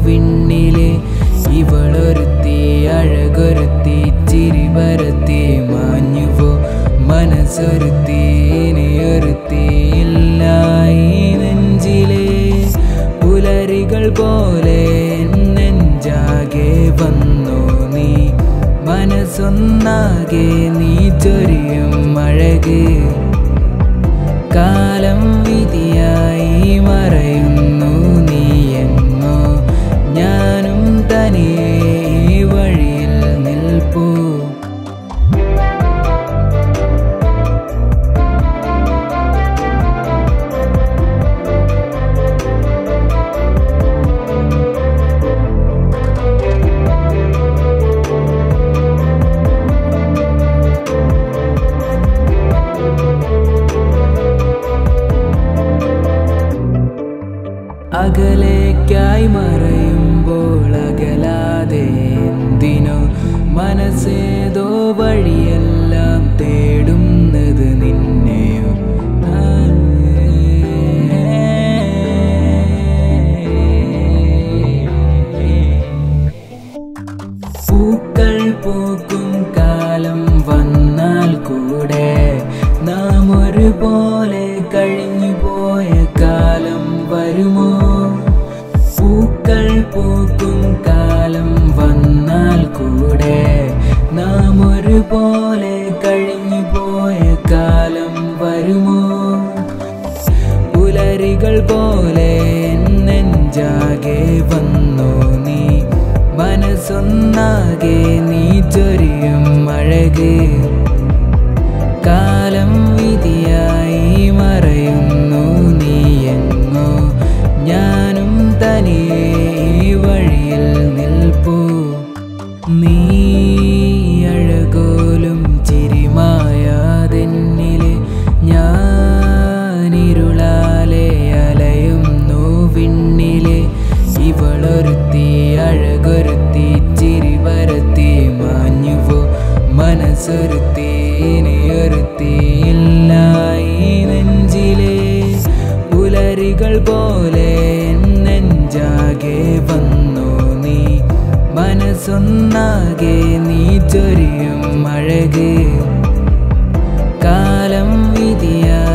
വിണ്ണിലെ ഇവളൊരുത്തി അഴകൊരുത്തി ചിരി പരത്തി മാഞ്ഞുവോ മനസ്സൊരുത്തി ഇനിയൊരുത്തി ഇല്ല ഈ നെഞ്ചിലെ പുലരികൾ പോലെ നെഞ്ചാകെ വന്നു നീ മനസ്സൊന്നാകെ നീ ചൊരിയും അഴക് കാലം വിധിയായി മറയുന്നു നീ എന്നോ ഞാനും തനിയെ ഈ വഴിയിൽ നിൽപ്പൂ അകലേക്കായി മറയുമ്പോൾ അകലാതെ എന്തിനോ മനസ്സേതോ വഴിയെല്ലാം തേടുന്നത് നിന്നെയോ പൂക്കൾ പൂക്കും കാലം വന്നാൽ കൂടെ നാം ഒരുപോലെ കഴിഞ്ഞു പോയ കാലം വരുമോ പൂക്കൾ പൂക്കും കാലം വന്നാൽ കൂടെ നാം ഒരുപോലെ കഴിഞ്ഞു പോയ കാലം വരുമോ പുലരികൾ പോലെ നെഞ്ചാകെ വന്നു നീ മനസ്സൊന്നാകെ നീ ചൊരിയും അഴക് കാലം വിധിയായി മറയുന്നു നീ എന്നോ ഞാനും തനിയെ ഈ വഴിയിൽ നിൽപ്പൂ നീ അഴകോലും ചിരിമായാതെന്നിലെ ഞാനിരുളാലെ അലയുന്നു വിണ്ണിലെ ഇവളൊരുത്തി അഴകൊരുത്തി ചിരി പരത്തി മാഞ്ഞുവോ മനസ്സൊരുത്തി ഇനിയൊരുത്തി ഇല്ല ഈ നെഞ്ചിലെ പുലരികൾ പോലെ നെഞ്ചാകെ വന്നു നീ മനസ്സൊന്നാകെ നീ ചൊരിയും അഴക് കാലം വിധിയാ